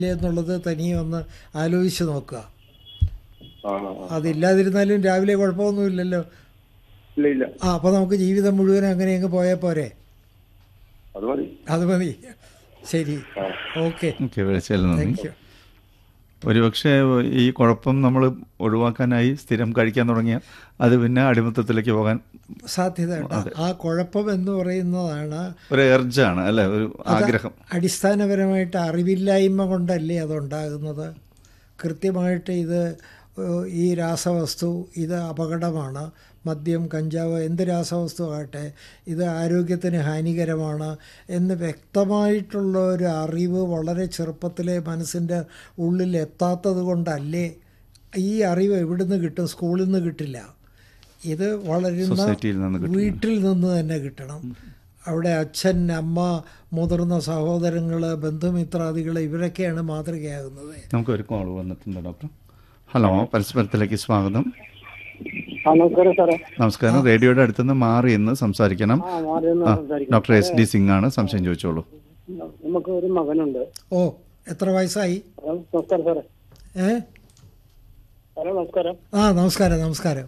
എന്നുള്ളത് തനിയെ ഒന്ന് ആലോചിച്ച് നോക്കുക ആ ആ, ആ. അതില്ലാതിരുന്നാലും രാവിലെ കുഴപ്പമൊന്നുമില്ലല്ലോ ഇല്ല ഇല്ല ആ അപ്പോൾ നമുക്ക് ജീവിതം മുഴുവൻ അങ്ങനെ അങ്ങ് പോയാൽ പോരെ അത് മതി അത് മതി ശരി ആ. ഓക്കെ ഓക്കെ വിളിച്ചതിൽ നന്ദി താങ്ക് യു ഒരുപക്ഷെ ഈ കുഴപ്പം നമ്മൾ ഒഴിവാക്കാനായി സ്ഥിരം കഴിക്കാൻ തുടങ്ങിയാൽ അത് പിന്നെ അടിമത്തത്തിലേക്ക് പോകാൻ സാധ്യതയുണ്ട് ആ കുഴപ്പം എന്ന് പറയുന്നതാണ് ഒരു എർജാണ് അല്ലെ ഒരു ആഗ്രഹം അടിസ്ഥാനപരമായിട്ട് അറിവില്ലായ്മ കൊണ്ടല്ലേ അതുണ്ടാകുന്നത് കൃത്യമായിട്ട് ഇത് ഏഹ്, ഈ രാസവസ്തു ഇത് അപകടമാണ് മദ്യം കഞ്ചാവ് എന്ത് രാസവസ്തു ആകട്ടെ ഇത് ആരോഗ്യത്തിന് ഹാനികരമാണ് എന്ന് വ്യക്തമായിട്ടുള്ള ഒരു അറിവ് വളരെ ചെറുപ്പത്തിലെ മനസ്സിൻ്റെ ഉള്ളിൽ എത്താത്തത് കൊണ്ടല്ലേ ഈ അറിവ് എവിടുന്ന് കിട്ടും സ്കൂളിൽ നിന്ന് കിട്ടില്ല ഇത് വളരുന്ന സൊസൈറ്റിയിൽ നിന്ന് കിട്ടുന്ന. വീട്ടിൽ നിന്ന് തന്നെ കിട്ടണം അവിടെ അച്ഛൻ അമ്മ മുതിർന്ന സഹോദരങ്ങൾ ബന്ധുമിത്രാദികൾ ഇവരൊക്കെയാണ് മാതൃകയാകുന്നത് നമുക്ക് ഒരു കോൾ വന്നിട്ടുണ്ട് ഡോക്ടർ ഹലോ പരസ്പരത്തിലേക്ക് സ്വാഗതം ആ നമസ്കാരം സാറേ നമസ്കാരം റേഡിയോയുടെ അടുത്തുനിന്ന് മാറി എന്ന് സംസാരിക്കണം ആ മാറിയെന്ന് ആ സംസാരിക്കാം ഡോക്ടർ എസ് ഡി സിംഗ് ആണ് സംശയം ചോദിച്ചോളൂ നമുക്ക് ഒരു മകനുണ്ട് ഓ എത്ര വയസ്സായി ഹലോ നമസ്കാരം സാറേ ഏ ഹലോ നമസ്കാരം ആ നമസ്കാരം നമസ്കാരം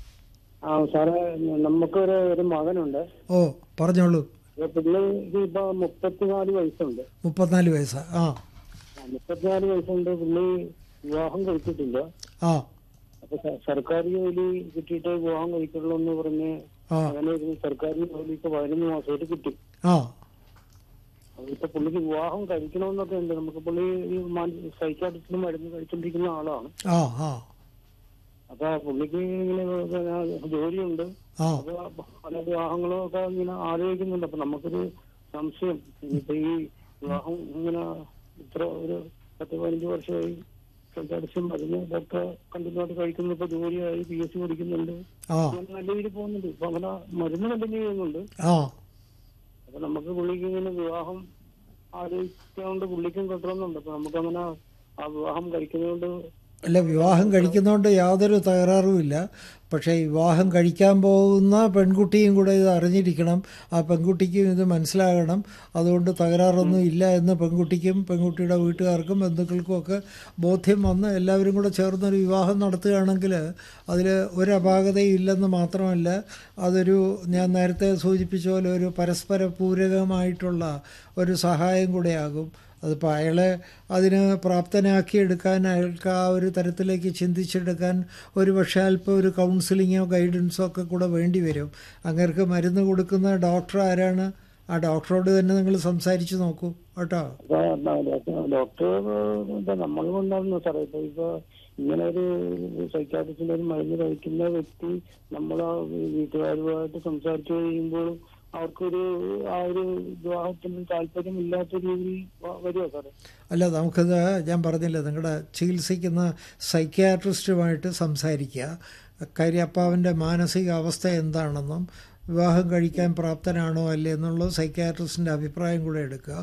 ആ സാറേ നമുക്കൊരു ഒരു മകനുണ്ട് ഓ പറഞ്ഞോളൂ ഇപ്പൊ പുള്ളിക്ക് ഇപ്പൊ മുപ്പത്തിനാല് വയസ്സുണ്ട് മുപ്പത്തിനാല് വയസ്സാ ആ ആ, മുപ്പത്തിനാല് വയസ്സുണ്ട് പുള്ളി വിവാഹം കഴിച്ചിട്ടില്ല ആ അപ്പൊ സ- സർക്കാർ ജോലി കിട്ടിയിട്ട് വിവാഹം കഴിക്കുള്ളൂ എന്ന് പറഞ്ഞ് ആ അങ്ങനെ ഒരു സർക്കാർ ജോലി ഇപ്പൊ പതിനൊന്ന് മാസമായിട്ട് കിട്ടി ആ അപ്പൊ ഇപ്പൊ പുള്ളിക്ക് വിവാഹം കഴിക്കണമെന്നൊക്കെ ഉണ്ട് നമുക്ക് പുള്ളി ഈ സൈക്കാട്രിസ്റ്റിന് മരുന്ന് കഴിച്ചോണ്ടിരിക്കുന്ന ആളാണ് ആ ആ അപ്പൊ പുള്ളിക്ക് ഇങ്ങനെ പിന്നെ ജോലിയുണ്ട് ആ അപ്പൊ പല വിവാഹങ്ങളും ഒക്കെ ഇങ്ങനെ ആലോചിക്കുന്നുണ്ട് അപ്പൊ നമുക്കൊരു സംശയം ഇപ്പൊ ഈ വിവാഹം ഇങ്ങനെ ഇത്ര ഒരു പത്ത് പതിനഞ്ച് വർഷമായി സംസാരിച്ചും മരുന്ന് ഇതൊക്കെ കണ്ടിന്യൂ ആയിട്ട് കഴിക്കുന്നു ഇപ്പൊ ജോലിയായി പി എസ് സി പഠിക്കുന്നുണ്ട് ആ അങ്ങനെ നല്ല രീതിയിൽ പോകുന്നുണ്ട് ഇപ്പൊ അങ്ങനെ മരുന്ന് കണ്ടിന്യൂ ചെയ്യുന്നുണ്ട് ആ അപ്പൊ നമുക്ക് പുള്ളിക്ക് ഇങ്ങനെ വിവാഹം ആലോചിച്ചുകൊണ്ട് പുള്ളിക്കും കിട്ടണമെന്നുണ്ട് അപ്പൊ നമുക്കങ്ങനെ ആ വിവാഹം കഴിക്കുന്നതുകൊണ്ട് അല്ല വിവാഹം കഴിക്കുന്നതുകൊണ്ട് യാതൊരു തകരാറുമില്ല പക്ഷേ വിവാഹം കഴിക്കാൻ പോകുന്ന പെൺകുട്ടിയും കൂടെ ഇത് അറിഞ്ഞിരിക്കണം ആ പെൺകുട്ടിക്കും ഇത് മനസ്സിലാകണം അതുകൊണ്ട് തകരാറൊന്നും ഇല്ല എന്ന് പെൺകുട്ടിക്കും പെൺകുട്ടിയുടെ വീട്ടുകാർക്കും ബന്ധുക്കൾക്കും ഒക്കെ ബോധ്യം വന്ന് എല്ലാവരും കൂടെ ചേർന്നൊരു വിവാഹം നടത്തുകയാണെങ്കിൽ അതിൽ ഒരു അപാകതയും ഇല്ലെന്ന് മാത്രമല്ല അതൊരു ഞാൻ നേരത്തെ സൂചിപ്പിച്ച പോലെ ഒരു പരസ്പര പൂരകമായിട്ടുള്ള ഒരു സഹായം കൂടെയാകും അതിപ്പോൾ അയാളെ അതിന് പ്രാപ്തനാക്കിയെടുക്കാൻ അയാൾക്ക് ആ ഒരു തരത്തിലേക്ക് ചിന്തിച്ചെടുക്കാൻ ഒരു പക്ഷേ അല്പം ഒരു കൗൺസിലിങ്ങോ ഗൈഡൻസോ ഒക്കെ കൂടെ വേണ്ടി വരും അങ്ങേർക്ക് മരുന്ന് കൊടുക്കുന്ന ഡോക്ടർ ആരാണ് ആ ഡോക്ടറോട് തന്നെ നിങ്ങൾ സംസാരിച്ച് നോക്കൂ കേട്ടോ അപ്പൊ ഡോക്ടർ നമ്മൾ കൊണ്ടായിരുന്നു സാറേ ഇപ്പൊ ഇപ്പൊ ഇങ്ങനെ ഒരു സൈക്കാട്രിസ്റ്റിന്റെ ഒരു മരുന്ന് കഴിക്കുന്ന വ്യക്തി നമ്മൾ ആ വീട്ടുകാരുമായിട്ട് സംസാരിച്ചു കഴിയുമ്പോൾ അവർക്കൊരു ആ ഒരു വിവാഹത്തിന് താല്പര്യം ഇല്ലാത്ത രീതിയിൽ വ- വരുമോ സാറേ അല്ല നമുക്കത് ഞാൻ പറഞ്ഞില്ല നിങ്ങളുടെ ചികിത്സിക്കുന്ന സൈക്യാട്രിസ്റ്റുമായിട്ട് സംസാരിക്കുക കാര്യം അപ്പാവിൻ്റെ മാനസിക അവസ്ഥ എന്താണെന്നും വിവാഹം കഴിക്കാൻ പ്രാപ്തനാണോ അല്ലേ എന്നുള്ളത് സൈക്യാട്രിസ്റ്റിൻ്റെ അഭിപ്രായം കൂടെ എടുക്കുക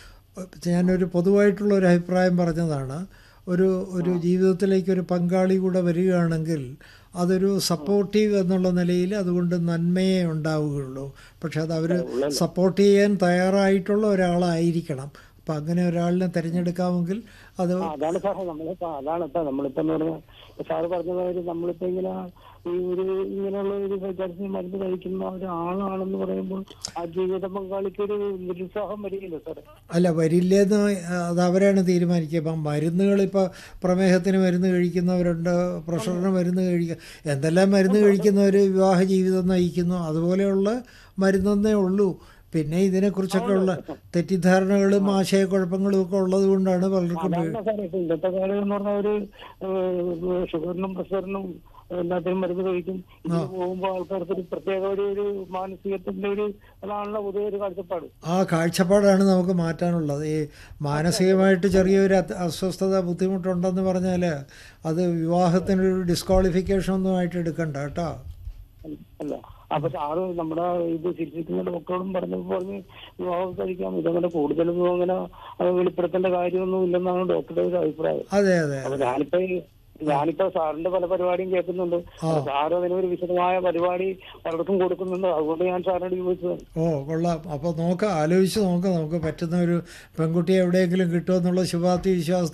ഞാനൊരു പൊതുവായിട്ടുള്ള ഒരു അഭിപ്രായം പറഞ്ഞതാണ് ഒരു ഒരു ജീവിതത്തിലേക്ക് ഒരു പങ്കാളി കൂടെ വരികയാണെങ്കിൽ അതൊരു സപ്പോർട്ടീവ് എന്നുള്ള നിലയിൽ അതുകൊണ്ട് നന്മയേ ഉണ്ടാവുകയുള്ളൂ പക്ഷെ അത് അവർ സപ്പോർട്ട് ചെയ്യാൻ തയ്യാറായിട്ടുള്ള ഒരാളായിരിക്കണം അപ്പം അങ്ങനെ ഒരാളിനെ തിരഞ്ഞെടുക്കാമെങ്കിൽ അത് ആ, അതാണ് സാറേ നമ്മളിപ്പോ അതാണ് ഇപ്പൊ നമ്മളിപ്പോ എന്ന് പറഞ്ഞാൽ ഇപ്പൊ സാറ് പറഞ്ഞ മാതിരി നമ്മളിപ്പോ ഇങ്ങനെ ഈ ഒരു ഇങ്ങനെയുള്ള ഒരു സൈക്കാട്രിസ്റ്റ് മരുന്ന് കഴിക്കുന്ന ഒരാളാണെന്ന് പറയുമ്പോൾ ആ ജീവിത പങ്കാളിക്ക് ഒരു നിരുത്സാഹം വരികയില്ല സാറേ അല്ല വരില്ലെന്ന് അത് അവരാണ് തീരുമാനിക്കുക ഇപ്പം മരുന്നുകൾ ഇപ്പോൾ പ്രമേഹത്തിന് മരുന്ന് കഴിക്കുന്നവരുണ്ട് പ്രഷറിന് മരുന്ന് കഴിക്കുക എന്തെല്ലാം മരുന്ന് കഴിക്കുന്നവർ വിവാഹ ജീവിതം നയിക്കുന്നു അതുപോലെയുള്ള മരുന്നേ ഉള്ളൂ പിന്നെ ഇതിനെക്കുറിച്ചൊക്കെ ഉള്ള തെറ്റിദ്ധാരണകളും ആശയക്കുഴപ്പങ്ങളും ഒക്കെ ഉള്ളത് കൊണ്ടാണ് പലർക്കും വീ- അതാണ് സാറേ ഇപ്പൊ ഇന്നത്തെ കാലം എന്ന് പറഞ്ഞാൽ ഒരു ഏഹ്, ഷുഗറിനും പ്രഷറിനും എല്ലാത്തിനും മരുന്ന് കഴിക്കും ഇതിന് പോകുമ്പോൾ ആൾക്കാർക്ക് ഒരു പ്രത്യേക ഒരു ഒരു മാനസികത്തിന്റെ ഒരു അതാണല്ലോ പൊതുവെ ഒരു കാഴ്ചപ്പാട് ആ കാഴ്ചപ്പാടാണ് നമുക്ക് മാറ്റാനുള്ളത് ഈ മാനസികമായിട്ട് ചെറിയൊരു അത് അസ്വസ്ഥത ബുദ്ധിമുട്ടുണ്ടെന്ന് പറഞ്ഞാൽ അത് വിവാഹത്തിനൊരു ഡിസ്ക്വാളിഫിക്കേഷൻ ഒന്നും ആയിട്ട് എടുക്കണ്ട കേട്ടോ അല്ല അപ്പൊ സാറ് നമ്മുടെ ഇത് ചികിത്സിക്കുന്ന ഡോക്ടറോടും പറഞ്ഞപ്പോൾ പറഞ്ഞ് വിവാഹം കഴിക്കാം ഇതങ്ങനെ കൂടുതലൊന്നും അങ്ങനെ അത് വെളിപ്പെടുത്തേണ്ട കാര്യമൊന്നും ഇല്ലെന്നാണ് ഡോക്ടറുടെ ഒരു അഭിപ്രായം അതെ അതെ അപ്പൊ ഞാനിപ്പോ ഈ ഞാനിപ്പോ സാറിന്റെ പല പരിപാടിയും കേൾക്കുന്നുണ്ട് സാറ് അതിനൊരു വിശദമായ പരിപാടി പലർക്കും കൊടുക്കുന്നുണ്ട് അതുകൊണ്ട് ഞാൻ സാറിനോട് ചോദിച്ചത് ഓ കൊള്ളാം അപ്പോൾ നോക്കാം ആലോചിച്ച് നോക്കാം നമുക്ക് പറ്റുന്ന ഒരു പെൺകുട്ടിയെ എവിടെയെങ്കിലും കിട്ടുമെന്നുള്ള ശുഭാപ്തി വിശ്വാസത്തോടെ